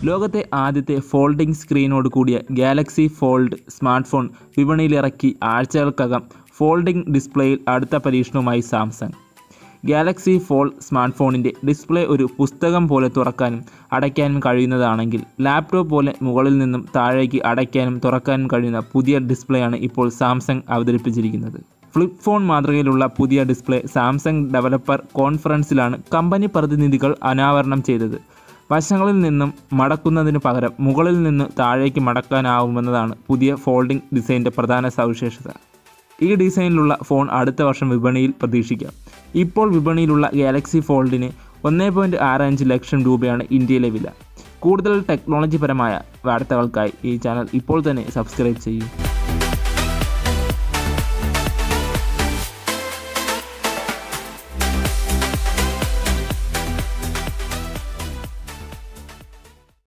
ലോകത്തെ ആദ്യത്തെ ഫോൾഡിംഗ് സ്ക്രീനോട് കൂടിയ ഗാലക്സി ഫോൾഡ് സ്മാർട്ട് ഫോൺ വിപണിയിലിറക്കി ആഴ്ചകൾക്കകം ഫോൾഡിംഗ് ഡിസ്പ്ലേയിൽ അടുത്ത പരീക്ഷണവുമായി സാംസങ് ഗാലക്സി ഫോൾഡ് സ്മാർട്ട് ഫോണിൻ്റെ ഡിസ്പ്ലേ ഒരു പുസ്തകം പോലെ തുറക്കാനും അടയ്ക്കാനും കഴിയുന്നതാണെങ്കിൽ ലാപ്ടോപ്പ് പോലെ മുകളിൽ നിന്നും താഴേക്ക് അടയ്ക്കാനും തുറക്കാനും കഴിയുന്ന പുതിയ ഡിസ്പ്ലേയാണ് ഇപ്പോൾ സാംസങ് അവതരിപ്പിച്ചിരിക്കുന്നത് ഫ്ലിപ്പ് ഫോൺ മാതൃകയിലുള്ള പുതിയ ഡിസ്പ്ലേ സാംസങ് ഡെവലപ്പർ കോൺഫറൻസിലാണ് കമ്പനി പ്രതിനിധികൾ അനാവരണം ചെയ്തത് വശങ്ങളിൽ നിന്നും മടക്കുന്നതിന് പകരം മുകളിൽ നിന്ന് താഴേക്ക് മടക്കാനാവുമെന്നതാണ് പുതിയ ഫോൾഡിംഗ് ഡിസൈൻ്റെ പ്രധാന സവിശേഷത ഈ ഡിസൈനിലുള്ള ഫോൺ അടുത്ത വർഷം വിപണിയിൽ പ്രതീക്ഷിക്കാം ഇപ്പോൾ വിപണിയിലുള്ള ഗാലക്സി ഫോൾഡിന് ഒന്നേ പോയിൻറ്റ് ആറ് അഞ്ച് ലക്ഷം രൂപയാണ് ഇന്ത്യയിലെ വില കൂടുതൽ ടെക്നോളജിപരമായ വാർത്തകൾക്കായി ഈ ചാനൽ ഇപ്പോൾ തന്നെ സബ്സ്ക്രൈബ് ചെയ്യൂ